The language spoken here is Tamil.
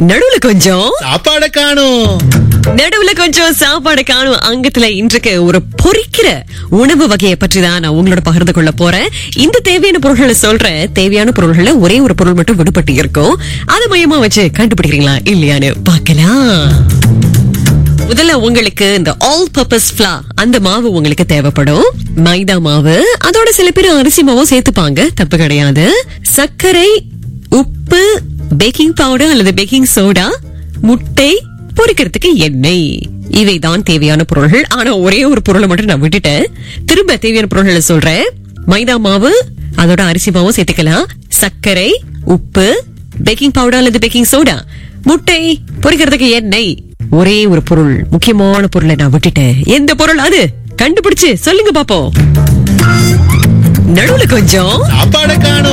நடுவுல கொஞ்சம் சாப்பாட காணும் நடுவுல கொஞ்சம் சாப்பாடு காணும் அங்கத்துல இன்றைக்கு ஒரு பொரிக்கிற உணவு வகையை பற்றி தான் நான் உங்களோட பகிர்ந்து கொள்ள போறேன் இந்த தேவையான பொருள்களை சொல்றேன் தேவையான பொருள்கள்ல ஒரே ஒரு பொருள் மட்டும் விடுபட்டு இருக்கும் அதை மையமா வச்சு கண்டுபிடிக்கிறீங்களா இல்லையான்னு பார்க்கலாம் முதல்ல உங்களுக்கு இந்த ஆல் பர்பஸ் ஃபிளா அந்த மாவு உங்களுக்கு தேவைப்படும் மைதா மாவு அதோட சில பேர் அரிசி மாவும் சேர்த்துப்பாங்க தப்பு கிடையாது சர்க்கரை உப்பு பேக்கிங் பவுடர் அல்லது பேக்கிங் சோடா முட்டை பொரிக்கிறதுக்கு எண்ணெய் இவைதான் தேவையான பொருள்கள் ஆனா ஒரே ஒரு பொருளை மட்டும் நான் விட்டுட்டேன் திரும்ப தேவையான பொருள்களை சொல்றேன் மைதா மாவு அதோட அரிசி மாவும் சேர்த்துக்கலாம் சர்க்கரை உப்பு பேக்கிங் பவுடர் அல்லது பேக்கிங் சோடா முட்டை பொரிக்கிறதுக்கு எண்ணெய் ஒரே ஒரு பொருள் முக்கியமான பொருளை நான் விட்டுட்டேன் எந்த பொருள் அது கண்டுபிடிச்சு சொல்லுங்க பாப்போம் நடுவுல கொஞ்சம் சாப்பாட காணும்